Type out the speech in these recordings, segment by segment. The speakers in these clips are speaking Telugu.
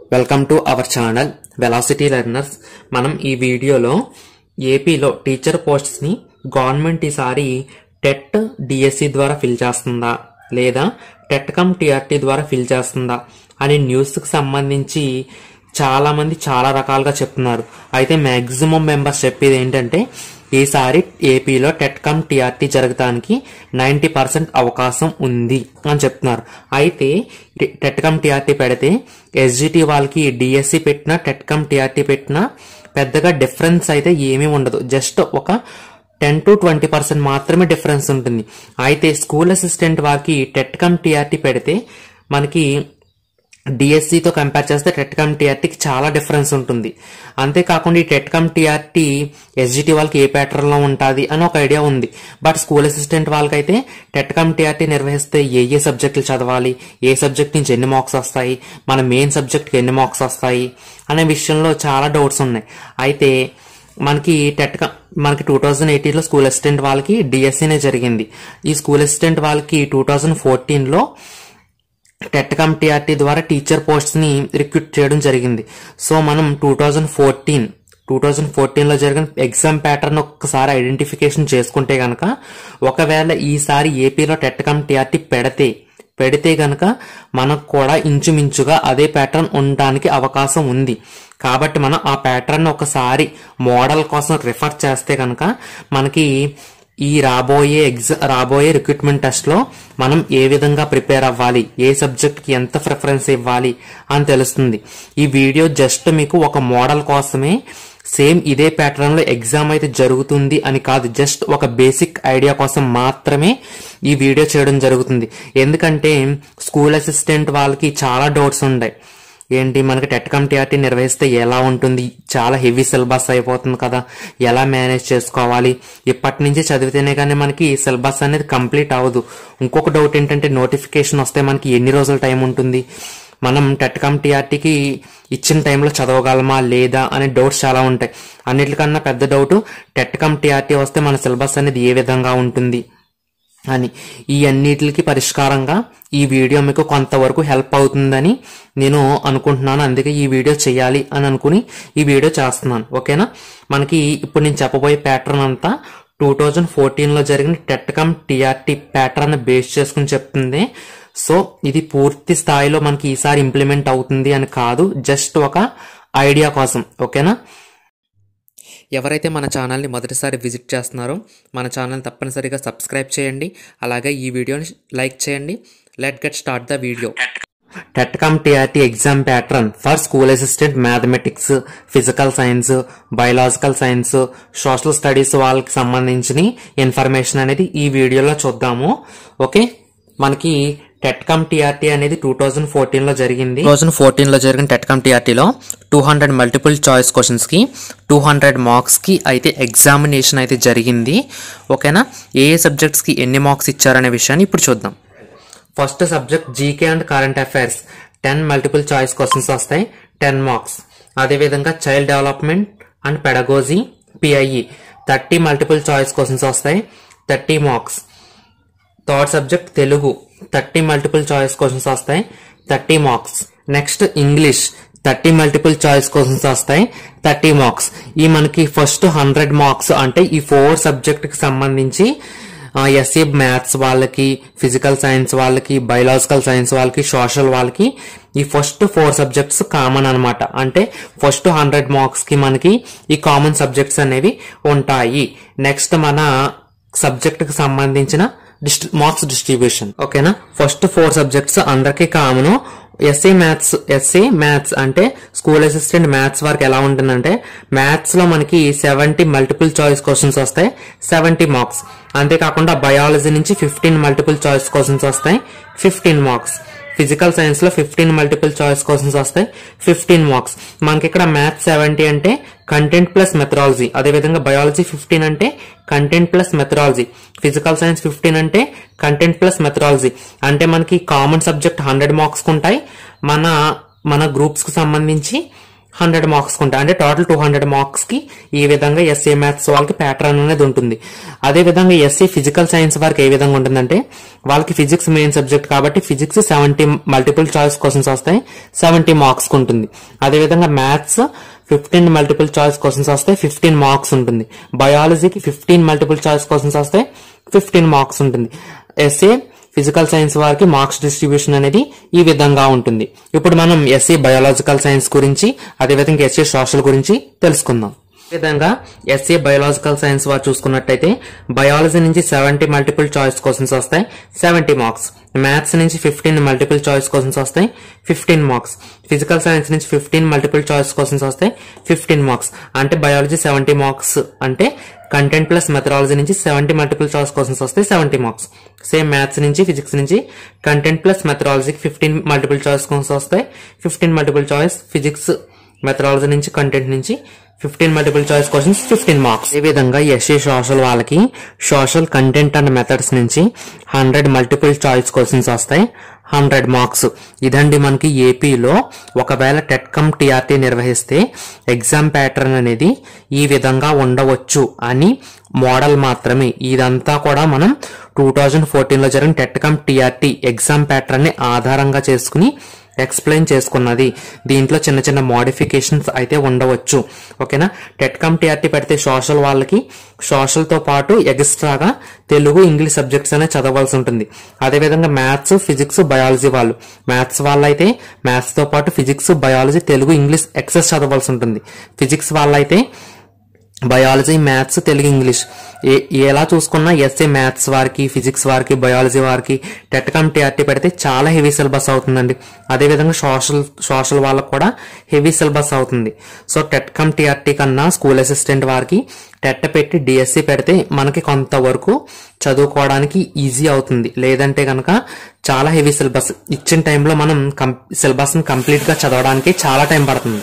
welcome to our channel velocity learners మనం ఈ వీడియోలో ఏపీలో టీచర్ పోస్ట్స్ని గవర్నమెంట్ ఈసారి టెట్ డిఎస్సి ద్వారా ఫిల్ చేస్తుందా లేదా టెట్ కమ్ టీఆర్టీ ద్వారా ఫిల్ చేస్తుందా అనే న్యూస్కి సంబంధించి చాలా మంది చాలా రకాలుగా చెప్తున్నారు అయితే మ్యాక్సిమం మెంబర్స్ చెప్పేది ఏంటంటే ఈసారి ఏపీలో టెట్ కమ్ టీఆర్టీ జరగడానికి నైంటీ పర్సెంట్ అవకాశం ఉంది అని చెప్తున్నారు అయితే టెట్ కమ్ టీఆర్టీ పెడితే ఎస్జిటి వాళ్ళకి డిఎస్సి పెట్టినా టెట్ కమ్ టీఆర్టీ పెట్టినా పెద్దగా డిఫరెన్స్ అయితే ఏమీ ఉండదు జస్ట్ ఒక టెన్ టు ట్వంటీ పర్సెంట్ మాత్రమే డిఫరెన్స్ ఉంటుంది అయితే స్కూల్ అసిస్టెంట్ వారికి టెట్ కమ్ టీఆర్టీ పెడితే మనకి డిఎస్సితో కంపేర్ చేస్తే టెట్ కమ్ టీఆర్టీకి చాలా డిఫరెన్స్ ఉంటుంది అంతేకాకుండా ఈ టెట్ కమ్ టీఆర్టీ ఎస్జిటి వాళ్ళకి ఏ ప్యాటర్న్లో ఉంటుంది అని ఒక ఐడియా ఉంది బట్ స్కూల్ అసిస్టెంట్ వాళ్ళకైతే టెట్ కమ్ టీఆర్టీ నిర్వహిస్తే ఏ ఏ సబ్జెక్టులు చదవాలి ఏ సబ్జెక్ట్ నుంచి ఎన్ని మార్క్స్ వస్తాయి మన మెయిన్ సబ్జెక్ట్కి ఎన్ని మార్క్స్ వస్తాయి అనే విషయంలో చాలా డౌట్స్ ఉన్నాయి అయితే మనకి టెట్ మనకి టూ థౌజండ్ ఎయిటీన్లో స్కూల్ అసిస్టెంట్ వాళ్ళకి డిఎస్సీనే జరిగింది ఈ స్కూల్ అసిస్టెంట్ వాళ్ళకి టూ థౌజండ్ ఫోర్టీన్లో టెట్ కమ్ టీఆర్టీ ద్వారా టీచర్ పోస్ట్స్ ని రిక్రూట్ చేయడం జరిగింది సో మనం two thousand fourteen two thousand ఫోర్టీన్లో జరిగిన ఎగ్జామ్ ప్యాటర్న్ ఒక్కసారి ఐడెంటిఫికేషన్ చేసుకుంటే గనక ఒకవేళ ఈసారి ఏపీలో టెట్ కమ్ టీఆర్టీ పెడితే పెడితే గనక మనకు కూడా ఇంచుమించుగా అదే ప్యాటర్న్ ఉండడానికి అవకాశం ఉంది కాబట్టి మనం ఆ ప్యాటర్న్ ఒకసారి మోడల్ కోసం రిఫర్ చేస్తే కనుక మనకి ఈ రాబోయే ఎగ్జా రాబోయే రిక్రూట్మెంట్ టెస్ట్ లో మనం ఏ విధంగా ప్రిపేర్ అవ్వాలి ఏ సబ్జెక్ట్ కి ఎంత ప్రిఫరెన్స్ ఇవ్వాలి అని తెలుస్తుంది ఈ వీడియో జస్ట్ మీకు ఒక మోడల్ కోసమే సేమ్ ఇదే ప్యాటర్న్ లో ఎగ్జామ్ అయితే జరుగుతుంది అని కాదు జస్ట్ ఒక బేసిక్ ఐడియా కోసం మాత్రమే ఈ వీడియో చేయడం జరుగుతుంది ఎందుకంటే స్కూల్ అసిస్టెంట్ వాళ్ళకి చాలా డౌట్స్ ఉన్నాయి ఏంటి మనకి టెట్ కమ్ టీఆర్టీ నిర్వహిస్తే ఎలా ఉంటుంది చాలా హెవీ సిలబస్ అయిపోతుంది కదా ఎలా మేనేజ్ చేసుకోవాలి ఇప్పటి నుంచి చదివితేనే కానీ మనకి సిలబస్ అనేది కంప్లీట్ అవ్వదు ఇంకొక డౌట్ ఏంటంటే నోటిఫికేషన్ వస్తే మనకి ఎన్ని రోజుల టైం ఉంటుంది మనం టెట్ కమ్ టీఆర్టీకి ఇచ్చిన టైంలో చదవగలమా లేదా అనే డౌట్స్ చాలా ఉంటాయి అన్నిటికన్నా పెద్ద డౌట్ టెట్ కమ్ టీఆర్టీ వస్తే మన సిలబస్ అనేది ఏ విధంగా ఉంటుంది అని ఈ అన్నిటికి పరిష్కారంగా ఈ వీడియో మీకు కొంతవరకు హెల్ప్ అవుతుందని నేను అనుకుంటున్నాను అందుకే ఈ వీడియో చేయాలి అని అనుకుని ఈ వీడియో చేస్తున్నాను ఓకేనా మనకి ఇప్పుడు నేను చెప్పబోయే ప్యాటర్న్ అంతా టూ థౌజండ్ ఫోర్టీన్లో జరిగిన TET cum TRT pattern base చేసుకుని చెప్తుంది సో ఇది పూర్తి స్థాయిలో మనకి ఈసారి ఇంప్లిమెంట్ అవుతుంది అని కాదు జస్ట్ ఒక ఐడియా కోసం ఓకేనా ఎవరైతే మన ఛానల్ని మొదటిసారి విజిట్ చేస్తున్నారో మన ఛానల్ తప్పనిసరిగా సబ్స్క్రైబ్ చేయండి అలాగే ఈ వీడియోని లైక్ చేయండి let get start the video TET cum TRT exam pattern for school assistant mathematics physical science biological science social studies వాళ్ళకి సంబంధించిన ఇన్ఫర్మేషన్ అనేది ఈ వీడియోలో చూద్దాము ఓకే మనకి టెట్కామ్ టీఆర్టీ అనేది టూ థౌజండ్ ఫోర్టీన్ లో జరిగింది టూ థౌజండ్ ఫోర్టీన్ లో జరిగిన టెట్కామ్ టీఆర్టీలో two hundred multiple choice questions కి టూ హండ్రెడ్ మార్క్స్ కి అయితే ఎగ్జామినేషన్ అయితే జరిగింది ఓకేనా ఏ ఏ సబ్జెక్ట్స్ కి ఎన్ని మార్క్స్ ఇచ్చారనే విషయాన్ని ఇప్పుడు చూద్దాం first subject GK and current affairs ten multiple choice questions వస్తాయి టెన్ మార్క్స్ అదేవిధంగా child development and pedagogy PIE thirty multiple choice questions వస్తాయి thirty marks third subject Telugu thirty multiple choice questions వస్తాయి thirty marks next English thirty multiple choice questions వస్తాయి థర్టీ మార్క్స్ ఈ మనకి ఫస్ట్ హండ్రెడ్ మార్క్స్ అంటే ఈ ఫోర్ సబ్జెక్ట్ కి సంబంధించి ఎస్ఏ మ్యాథ్స్ వాళ్ళకి ఫిజికల్ సైన్స్ వాళ్ళకి బయలాజికల్ సైన్స్ వాళ్ళకి సోషల్ వాళ్ళకి ఈ ఫస్ట్ ఫోర్ సబ్జెక్ట్స్ కామన్ అనమాట అంటే ఫస్ట్ హండ్రెడ్ మార్క్స్ కి మనకి ఈ కామన్ సబ్జెక్ట్స్ అనేవి ఉంటాయి నెక్స్ట్ మన సబ్జెక్ట్ కి సంబంధించిన మార్క్స్ డిస్ట్రిబ్యూషన్ ఓకేనా ఫస్ట్ ఫోర్ సబ్జెక్ట్స్ అందరికీ common SA maths SA maths అంటే స్కూల్ అసిస్టెంట్ మ్యాథ్స్ వరకు ఎలా ఉంటుందంటే మ్యాథ్స్ లో మనకి సెవెంటీ మల్టిపుల్ చాయిస్ క్వశ్చన్స్ వస్తాయి సెవెంటీ మార్క్స్ అంతేకాకుండా బయాలజీ నుంచి ఫిఫ్టీన్ మల్టిపుల్ చాయిస్ క్వశ్చన్స్ వస్తాయి ఫిఫ్టీన్ మార్క్స్ ఫిజికల్ సైన్స్ లో ఫిఫ్టీన్ మల్టిపుల్ చాయిస్ క్వశ్చన్స్ వస్తాయి ఫిఫ్టీన్ మార్క్స్ మనకి ఇక్కడ మ్యాథ్స్ సెవెంటీ అంటే కంటెంట్ ప్లస్ మెథడాలజీ అదేవిధంగా బయాలజీ ఫిఫ్టీన్ అంటే content plus methodology physical science fifteen అంటే కంటెంట్ ప్లస్ మెథడాలజీ అంటే మనకి కామన్ సబ్జెక్ట్ హండ్రెడ్ మార్క్స్ ఉంటాయి మన మన గ్రూప్స్ కి సంబంధించి హండ్రెడ్ మార్క్స్ ఉంటాయి అంటే టోటల్ టూ హండ్రెడ్ మార్క్స్ కి ఈ విధంగా ఎస్ఏ మ్యాథ్స్ వాళ్ళకి ప్యాటర్న్ అనేది ఉంటుంది అదే విధంగా ఎస్ఏ ఫిజికల్ సైన్స్ వారికి ఏ విధంగా ఉంటుందంటే వాళ్ళకి ఫిజిక్స్ మెయిన్ సబ్జెక్ట్ కాబట్టి physics seventy multiple choice questions వస్తాయి సెవెంటీ మార్క్స్ ఉంటుంది అదే విధంగా maths fifteen multiple choice questions వస్తాయి ఫిఫ్టీన్ మార్క్స్ ఉంటుంది బయాలజీకి ఫిఫ్టీన్ మల్టిపుల్ చాయిస్ క్వశ్చన్స్ వస్తాయి ఫిఫ్టీన్ మార్క్స్ ఉంటుంది ఎస్ఏ ఫిజికల్ సైన్స్ వారికి మార్క్స్ డిస్ట్రిబ్యూషన్ అనేది ఈ విధంగా ఉంటుంది ఇప్పుడు మనం ఎస్ఏ బయాలజికల్ సైన్స్ గురించి అదేవిధంగా ఎస్ఏ సోషల్ గురించి తెలుసుకుందాం ఈ విధంగా ఎస్ఏ బయాలజికల్ సైన్స్ వారు చూసుకున్నట్టయితే బయాలజీ నుంచి సెవెంటీ మల్టిపుల్ చాయిస్ క్వశ్చన్స్ వస్తాయి సెవెంటీ మార్క్స్ మ్యాథ్స్ నుంచి ఫిఫ్టీన్ మల్టిపుల్ చాయిస్ క్వశ్చన్స్ వస్తాయి ఫిఫ్టీన్ మార్క్స్ ఫిజికల్ సైన్స్ నుంచి ఫిఫ్టీన్ మల్టిపుల్ చాయిస్ క్వశ్చన్స్ వస్తాయి ఫిఫ్టీన్ మార్క్స్ అంటే బయాలజీ సెవెంటీ మార్క్స్ అంటే కంటెంట్ ప్లస్ మెథడాలజీ నుంచి సెవెంటీ మల్టిపుల్ చాయిస్ క్వశ్చన్స్ వస్తాయి సెవెంటీ మార్క్స్ సేమ్ మ్యాథ్స్ నుంచి ఫిజిక్స్ నుంచి కంటెంట్ ప్లస్ మెథడాలజీకి ఫిఫ్టీన్ మల్టిపుల్ చాయిస్ క్వశ్చన్స్ వస్తాయి fifteen multiple choice physics methodology నుంచి కంటెంట్ నుంచి fifteen multiple choice questions fifteen marks ఈ విధంగా ఎస్ఏ సోషల్ వాళ్ళకి సోషల్ కంటెంట్ అండ్ మెథడ్స్ నుంచి హండ్రెడ్ మల్టిపుల్ చాయిస్ క్వశ్చన్స్ వస్తాయి హండ్రెడ్ మార్క్స్ ఇదండి మనకి ఏపీలో ఒకవేళ టెట్కమ్ టీఆర్టీ నిర్వహిస్తే ఎగ్జామ్ ప్యాటర్న్ అనేది ఈ విధంగా ఉండవచ్చు అని మోడల్ మాత్రమే ఇదంతా కూడా మనం టూ థౌజండ్ ఫోర్టీన్లో జరిగిన టెట్కమ్ టీఆర్టీ ఎగ్జామ్ ప్యాటర్న్ ని ఆధారంగా చేసుకుని ఎక్స్ప్లెయిన్ చేసుకున్నది దీంట్లో చిన్న చిన్న మోడిఫికేషన్స్ అయితే ఉండవచ్చు ఓకేనా టెట్కమ్ టీఆర్టీ పెడితే సోషల్ వాళ్ళకి సోషల్ తో పాటు ఎక్స్ట్రాగా తెలుగు ఇంగ్లీష్ సబ్జెక్ట్స్ అనేది చదవాల్సి ఉంటుంది అదేవిధంగా మ్యాథ్స్ ఫిజిక్స్ బయాలజీ వాళ్ళు మ్యాథ్స్ వాళ్ళైతే మ్యాథ్స్ తో పాటు physics biology Telugu English excess చదవాల్సి ఉంటుంది ఫిజిక్స్ వాళ్ళైతే బయాలజీ మ్యాథ్స్ తెలుగు ఇంగ్లీష్ ఏ ఎలా చూసుకున్నా ఎస్ఏ మ్యాథ్స్ వారికి ఫిజిక్స్ వారికి బయాలజీ వారికి టెట్కమ్ టీఆర్టీ పెడితే చాలా హెవీ సిలబస్ అవుతుందండి అదేవిధంగా సోషల్ సోషల్ వాళ్ళకు కూడా హెవీ సిలబస్ అవుతుంది సో టెట్కమ్ టీఆర్టీ కన్నా స్కూల్ అసిస్టెంట్ వారికి టెట్ పెట్టి డిఎస్సి పెడితే మనకి కొంతవరకు చదువుకోవడానికి ఈజీ అవుతుంది లేదంటే కనుక చాలా హెవీ సిలబస్ ఇచ్చిన టైంలో మనం కం సిలబస్ని కంప్లీట్గా చదవడానికి చాలా టైం పడుతుంది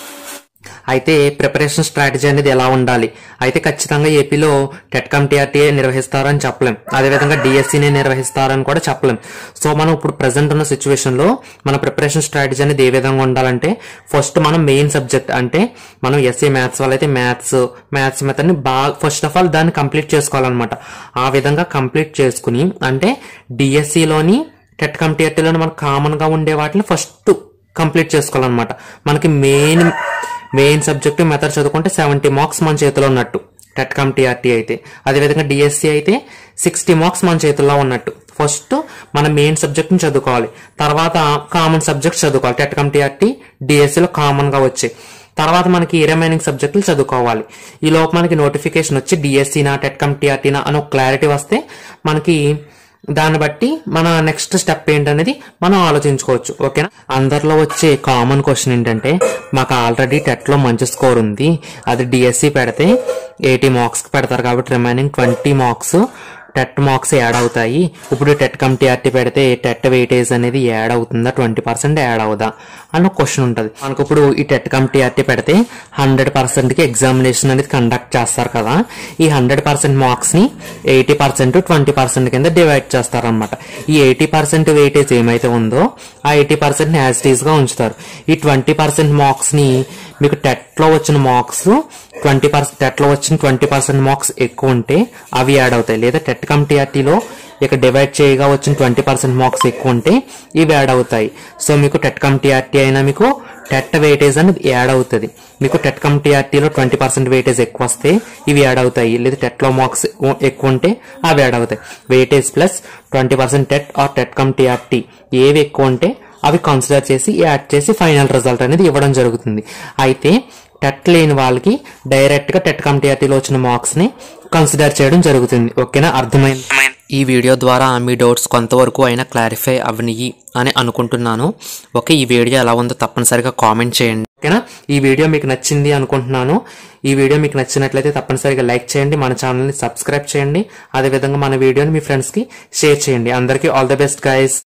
అయితే ప్రిపరేషన్ స్ట్రాటజీ అనేది ఎలా ఉండాలి అయితే ఖచ్చితంగా ఏపీలో టెట్కమ్ టీఆర్టీ నిర్వహిస్తారని చెప్పలేం అదేవిధంగా డిఎస్సీనే నిర్వహిస్తారని కూడా చెప్పలేం సో మనం ఇప్పుడు ప్రజెంట్ ఉన్న సిచ్యువేషన్ లో మన ప్రిపరేషన్ స్ట్రాటజీ అనేది ఏ విధంగా ఉండాలంటే ఫస్ట్ మనం మెయిన్ సబ్జెక్ట్ అంటే మనం ఎస్సీ మ్యాథ్స్ వాళ్ళైతే మ్యాథ్స్ మ్యాథ్స్ మెథడ్ ని బాగా ఫస్ట్ ఆఫ్ ఆల్ దాన్ని కంప్లీట్ చేసుకోవాలన్నమాట ఆ విధంగా కంప్లీట్ చేసుకుని అంటే డిఎస్సిలోని టెట్కమ్ టీఆర్టీలోని మనకు కామన్ గా ఉండే వాటిని ఫస్ట్ కంప్లీట్ చేసుకోవాలన్నమాట మనకి మెయిన్ మెయిన్ సబ్జెక్ట్ మెథడ్ చదువుకుంటే సెవెంటీ మార్క్స్ మన చేతిలో ఉన్నట్టు టెట్కామ్ టీఆర్టీ అయితే అదేవిధంగా డిఎస్సి అయితే సిక్స్టీ మార్క్స్ మన చేతుల్లో ఉన్నట్టు ఫస్ట్ మన మెయిన్ సబ్జెక్ట్ ని చదువుకోవాలి తర్వాత కామన్ సబ్జెక్ట్ చదువుకోవాలి టెట్కామ్ టీఆర్టీ డిఎస్సిలో కామన్ గా వచ్చాయి తర్వాత మనకి రిమైనింగ్ సబ్జెక్టులు చదువుకోవాలి ఈ లోపు మనకి నోటిఫికేషన్ వచ్చి డిఎస్సీనా టెట్కమ్ టీఆర్టీనా అని ఒక క్లారిటీ వస్తే మనకి దాన్ని బట్టి మన నెక్స్ట్ స్టెప్ ఏంటనేది మనం ఆలోచించుకోవచ్చు ఓకేనా అందరిలో వచ్చే కామన్ క్వశ్చన్ ఏంటంటే మాకు ఆల్రెడీ టెట్ లో మంచి స్కోర్ ఉంది అది డిఎస్సి పెడితే ఎయిటీ మార్క్స్ పెడతారు కాబట్టి remaining twenty marks TET marks add అవుతాయి ఇప్పుడు టెట్ కమ్ టీఆర్టీ పెడితే టెట్ వెయిటేజ్ అనేది యాడ్ అవుతుందా ట్వంటీ పర్సెంట్ యాడ్ అవుదా అని ఒక క్వశ్చన్ ఉంటుంది మనకు ఇప్పుడు ఈ టెట్ కమ్ టీఆర్టీ పెడితే హండ్రెడ్ పర్సెంట్ కి ఎగ్జామినేషన్ అనేది కండక్ట్ చేస్తారు కదా ఈ హండ్రెడ్ పర్సెంట్ మార్క్స్ ని ఎయిటీ పర్సెంట్ ట్వంటీ పర్సెంట్ కింద డివైడ్ చేస్తారనమాట ఈ ఎయిటీ పర్సెంట్ వెయిటేజ్ ఏమైతే ఉందో ఆ ఎయిటీ పర్సెంట్ ని యాజ్ గా ఉంచుతారు ఈ ట్వంటీ పర్సెంట్ మార్క్స్ ని మీకు టెట్ లో వచ్చిన మార్క్స్ ట్వంటీ పర్సెంట్ టెట్ లో వచ్చిన ట్వంటీ పర్సెంట్ మార్క్స్ ఎక్కువ ఉంటే అవి యాడ్ అవుతాయి లేదా టెట్ కమ్ టీఆర్టీలో ఇక డివైడ్ చేయగా వచ్చిన ట్వంటీ పర్సెంట్ మార్క్స్ ఎక్కువ ఉంటే ఇవి యాడ్ అవుతాయి సో మీకు టెట్ కమ్ టీఆర్టీ అయినా మీకు టెట్ వెయిటేజ్ అనేది యాడ్ అవుతుంది మీకు టెట్ కమ్ టీఆర్టీలో ట్వంటీ పర్సెంట్ వెయిటేజ్ ఎక్కువ వస్తే ఇవి యాడ్ అవుతాయి లేదా టెట్ లో మార్క్స్ ఎక్కువ ఉంటే అవి యాడ్ అవుతాయి weightage plus twenty percent TET or TET cum TRT ఏవి ఎక్కువ ఉంటే అవి కన్సిడర్ చేసి యాడ్ చేసి ఫైనల్ రిజల్ట్ అనేది ఇవ్వడం జరుగుతుంది అయితే టెట్ లేని వాళ్ళకి డైరెక్ట్ గా టెట్ కమ్ టీఆర్టీలో వచ్చిన మార్క్స్ ని కన్సిడర్ చేయడం జరుగుతుంది ఓకేనా అర్థమైంది ఈ వీడియో ద్వారా మీ డౌట్స్ కొంతవరకు అయినా క్లారిఫై అవనియి అని అనుకుంటున్నాను ఓకే ఈ వీడియో ఎలా ఉందో తప్పనిసరిగా కామెంట్ చేయండి ఓకేనా ఈ వీడియో మీకు నచ్చింది అనుకుంటున్నాను ఈ వీడియో మీకు నచ్చినట్లయితే తప్పనిసరిగా లైక్ చేయండి మన ఛానల్ని సబ్స్క్రైబ్ చేయండి అదేవిధంగా మన వీడియోని మీ ఫ్రెండ్స్కి షేర్ చేయండి అందరికీ ఆల్ ద బెస్ట్ గైస్